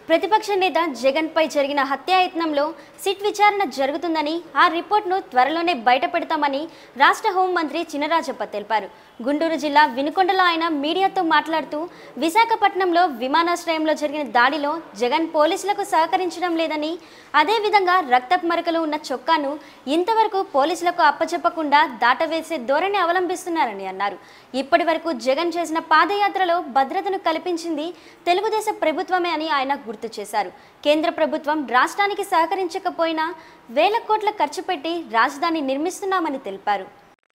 ప్రతిపక్ష నేత జగన్ పై జరిగిన హత్యాయత్నంలో సిట్ విచారణ జరుగుతుందని ఆ రిపోర్ట్ను త్వరలోనే బయటపెడతామని రాష్ట్ర హోంమంత్రి చినరాజప్ప తెలిపారు గుంటూరు జిల్లా వినుకొండలో ఆయన మీడియాతో మాట్లాడుతూ విశాఖపట్నంలో విమానాశ్రయంలో జరిగిన దాడిలో జగన్ పోలీసులకు సహకరించడం లేదని అదేవిధంగా రక్తపు మరకలు ఉన్న చొక్కాను ఇంతవరకు పోలీసులకు అప్పచెప్పకుండా దాటవేసే ధోరణి అవలంబిస్తున్నారని అన్నారు ఇప్పటి వరకు జగన్ చేసిన పాదయాత్రలో భద్రతను కల్పించింది తెలుగుదేశం ప్రభుత్వమే అని ఆయన గుర్తు చేశారు కేంద్ర ప్రభుత్వం రాష్ట్రానికి సహకరించకపోయినా వేల కోట్ల ఖర్చు పెట్టి రాజధాని నిర్మిస్తున్నామని తెలిపారు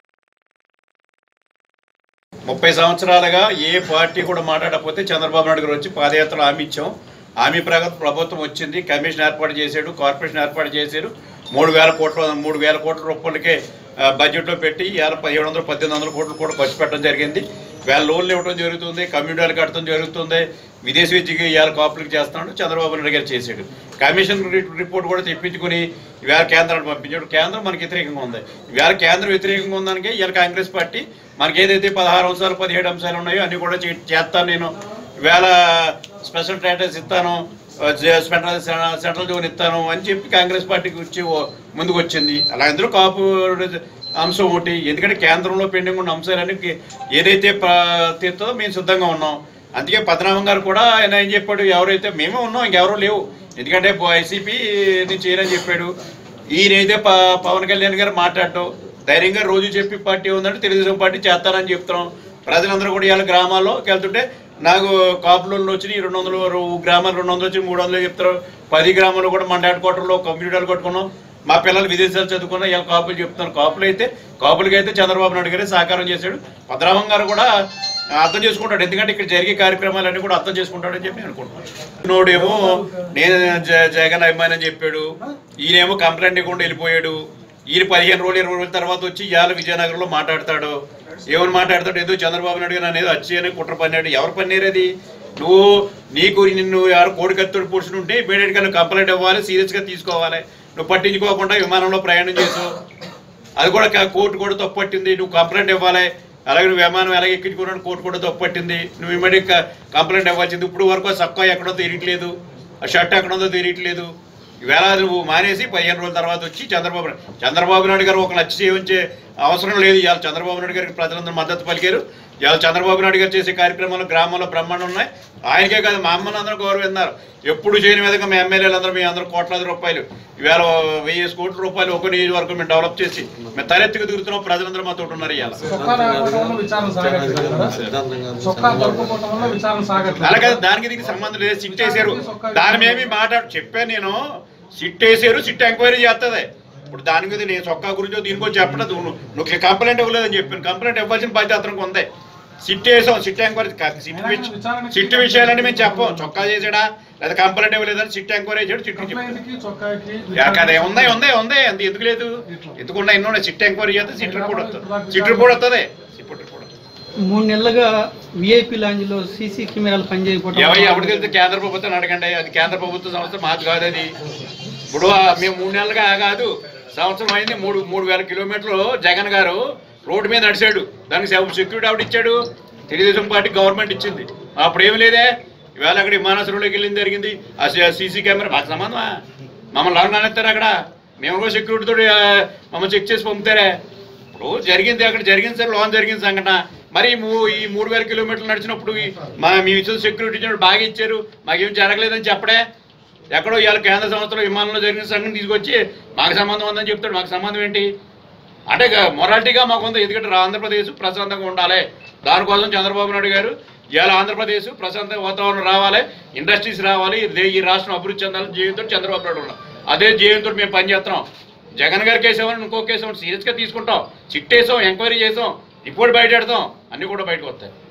ముప్పై సంవత్సరాలుగా ఏ పార్టీ కూడా మాట్లాడకపోతే చంద్రబాబు నాయుడు గారు వచ్చి పాదయాత్రలో హామీ ఇచ్చాం హామీ ప్రకారం ప్రభుత్వం వచ్చింది కమిషన్ ఏర్పాటు చేశాడు కార్పొరేషన్ ఏర్పాటు చేశారు మూడు వేల కోట్ల మూడు వేల కోట్ల రూపాయలకే ఆ, బడ్జెట్లో పెట్టి ఇవాళ పదిహేడు వందలు పద్దెనిమిది వందల కోట్లు కూడా ఖర్చు పెట్టడం జరిగింది వేల లోన్లు ఇవ్వడం జరుగుతుంది కమ్యూనిటీలు కట్టడం జరుగుతుంది విదేశీ విద్యకి ఇవాళ కాపులకు చేస్తున్నాడు చంద్రబాబు నాయుడు గారు చేశాడు కమిషన్ రి- రిపోర్ట్ కూడా తెప్పించుకుని ఇవాళ కేంద్రాన్ని పంపించాడు కేంద్రం మనకి వ్యతిరేకంగా ఉంది ఇవాళ కేంద్రం వ్యతిరేకంగా ఉందానికి ఇవాళ కాంగ్రెస్ పార్టీ మనకి ఏదైతే పదహారు అంశాలు పదిహేడు అంశాలు ఉన్నాయో అన్ని కూడా చే- చేస్తాను నేను ఇవాళ స్పెషల్ స్టేటస్ ఇస్తాను ఆ, జే- సెంట్రల్ సెంట్రల్ జోన్ ఇస్తాను అని చెప్పి కాంగ్రెస్ పార్టీకి వచ్చి ఓ- ముందుకు వచ్చింది అలా అందులో కాపు అంశం ఒకటి ఎందుకంటే కేంద్రంలో పెండింగ్ ఉన్న అంశాలన్నీ కి- ఏదైతే ప్ర- తీరుతుందో మేము సిద్ధంగా ఉన్నాం అందుకే పద్మనాభం గారు కూడా ఆయన ఏం చెప్పాడు ఎవరైతే మేమే ఉన్నాం ఇంకెవరూ లేవు ఎందుకంటే వైసీపీ నుంచి చేయనని చెప్పాడు ఈయనైతే ప పవన్ కళ్యాణ్ గారు మాట్లాడటం ధైర్యంగా రోజు చెప్పి పార్టీ ఉందంటే తెలుగుదేశం పార్టీ చేస్తారని చెప్తున్నాం ప్రజలందరూ కూడా ఇవాళ గ్రామాల్లోకి వెళ్తుంటే నాకు కాపులలో వచ్చినాయి రెండు వందలు రు- గ్రామాలు రెండు వందలు వచ్చి మూడు వందలు చెప్తారు పది గ్రామాలు కూడా మన హెడ్ క్వార్టర్లో కంప్యూటర్లు కట్టుకున్నాం మా పిల్లలు విదేశాలు చదువుకున్నా ఇవాళ కాపులు చెప్తున్నారు కాపులు అయితే కాపులకి అయితే చంద్రబాబు నాయుడు గారే సహకారం చేశాడు పద్మనాభం గారు కూడా అర్థం చేసుకుంటాడు ఎందుకంటే ఇక్కడ జరిగే కార్యక్రమాలన్నీ కూడా అర్థం చేసుకుంటాడని చెప్పి నేను అనుకుంటున్నాను నోడేమో నేను జ- జగన్ అభిమాని అని చెప్పాడు ఈయనేమో కంప్లైంట్ ఇవ్వకుండా వెళ్ళిపోయాడు ఈయన పదిహేను రోజులు ఇరవై రోజుల తర్వాత వచ్చి ఇవాళ విజయనగరంలో మాట్లాడతాడు ఏమని మాట్లాడతాడు ఏదో చంద్రబాబు నాయుడు గారు అనేది వచ్చి అని కుట్ర పన్నాడు ఎవరు పన్నీరది నువ్వు నీకు నిన్ను ఎవరు కోడికత్తుడు పురుషుడు ఉంటే ఇమీడియట్గా నువ్వు కంప్లైంట్ ఇవ్వాలి సీరియస్గా తీసుకోవాలి నువ్వు పట్టించుకోకుండా విమానంలో ప్రయాణం చేసావు అది కూడా కా- కోర్టు కూడా తప్పట్టింది నువ్వు కంప్లైంట్ ఇవ్వాలి అలాగే నువ్వు విమానం ఎలా ఎక్కించుకున్నాడు కోర్టు కూడా తప్పట్టింది నువ్వు ఇమ్మీడియట్ కంప్లైంట్ ఇవ్వాల్సింది ఇప్పుడు వరకు ఆ సక్కా ఎక్కడో తెలియట్లేదు ఆ షర్ట్ ఎక్కడుందో తెలియట్లేదు ఈవేళ నువ్వు మానేసి పదిహేను రోజుల తర్వాత వచ్చి చంద్రబాబు నాయుడు చంద్రబాబు నాయుడు గారు ఒక నచ్చి చేయించే అవసరం లేదు ఇవాళ చంద్రబాబు నాయుడు గారికి ప్రజలందరూ మద్దతు పలికారు ఇవాళ చంద్రబాబు నాయుడు గారు చేసే కార్యక్రమాలు గ్రామాల్లో బ్రహ్మాండం ఉన్నాయి ఆయనకే కాదు మా అమ్మని అందరూ గౌరవిస్తున్నారు ఎప్పుడు చేయని విధంగా మీ ఎమ్మెల్యేలు అందరూ మీ అందరూ కోట్లాది రూపాయలు ఈవేళ వెయ్యి కోట్ల రూపాయలు ఒక నియోజకవర్గం మేము డెవలప్ చేసి మేము తలెత్తుకు తిరుగుతున్నాం ప్రజలందరూ మాతో ఉన్నారు ఇవాళ చొక్కా లేకపోవడం వల్ల విచారణ సాగట్లేదు కదా చొక్కా దొరకపోవడం వల్ల విచారణ సాగట్లేదు అలాగే దానికి దీనికి సంబంధం లేదు సిట్ వేసారు దాని మేమీ మాట్లాడు చెప్పాను నేను సిట్ వేసారు సిట్ ఎంక్వైరీ చేస్తుంది ఇప్పుడు దాని మీద నేను చొక్కా గురించో దీని గురించి చెప్పలేదు నువ్వు నువ్వు కంప్లైంట్ ఇవ్వలేదని చెప్పాను కంప్లైంట్ ఇవ్వాల్సిన బాధ్యత అతనికి ఉంది సిట్ వేసాం సిట్ ఎంక్వైరీ సిట్ విష- సిట్ విషయాలని మేము చెప్పం చొక్కా చేసాడా లేదా కంప్లైంట్ ఇవ్వలేదని సిట్ ఎంక్వైరీ చేసాడు సిట్ చెప్పాడు కంప్లైంట్కి చొక్కాకి అదే ఉన్నాయి ఉన్నాయి ఉన్నాయి అంత ఎందుకు లేదు ఎందుకు ఉన్నాయి ఎన్నో ఉన్నాయి సిట్ ఎంక్వైరీ చేస్తే సిట్ రిపోర్ట్ వస్తుంది సిట్ రిపోర్ట్ వస్తుంది సిట్ రిపోర్ట్ వస్తుంది మూడు నెలలుగా విఐపి లాంజ్ లో సీసీ కెమెరాలు పనిచేయకపోవడం ఎవరు ఎవరు తెలిస్తే కేంద్ర ప్రభుత్వం అడగండి అది కేంద్ర ప్రభుత్వ సంస్థ మాది కాదు అది ఇప్పుడు ఆ మేము మూడు నెలలుగా కాదు సంవత్సరం అయింది మూడు మూడు వేల కిలోమీటర్లు జగన్ గారు రోడ్డు మీద నడిచాడు దానికి సె- సెక్యూరిటీ ఆవిడ ఇచ్చాడు తెలుగుదేశం పార్టీ గవర్నమెంట్ ఇచ్చింది అప్పుడు ఏమి లేదే ఇవాళ అక్కడ విమానాశ్రయంలోకి వెళ్ళింది జరిగింది ఆ సీసీ కెమెరా మాకు సంబంధమా మమ్మల్ని లాగా నానేస్తారు అక్కడ మేము కూడా సెక్యూరిటీతో మమ్మల్ని చెక్ చేసి పంపుతారే ఇప్పుడు జరిగింది అక్కడ జరిగింది సార్ లోన్ జరిగింది సంఘటన మరి ఈ మూ ఈ మూడు వేల కిలోమీటర్లు నడిచినప్పుడు ఈ- మా మీ ఇచ్చిన సెక్యూరిటీ ఇచ్చినప్పుడు బాగా ఇచ్చారు మాకేం జరగలేదని చెప్పడే ఎక్కడో ఇవాళ కేంద్ర సంస్థలో విమానంలో జరిగిన సంఘటన తీసుకొచ్చి మాకు సంబంధం ఉందని చెప్తాడు మాకు సంబంధం ఏంటి అంటే మొరాలిటీగా మాకు ఉంది ఎందుకంటే రా- ఆంధ్రప్రదేశ్ ప్రశాంతంగా ఉండాలి దానికోసం చంద్రబాబు నాయుడు గారు ఇవాళ ఆంధ్రప్రదేశ్ ప్రశాంత వాతావరణం రావాలి ఇండస్ట్రీస్ రావాలి ఇదే- ఈ రాష్ట్రం అభివృద్ధి చెందాలని జయంతో చంద్రబాబు నాయుడు ఉన్నాం అదే జయంతో మేము పనిచేస్తున్నాం జగన్ గారి కేసు ఏమని ఇంకో కేసు ఏమని సీరియస్గా తీసుకుంటాం చిట్టేసాం ఎంక్వైరీ చేసాం రిపోర్ట్ బయట పెడతాం అన్నీ కూడా బయటకు వస్తాయి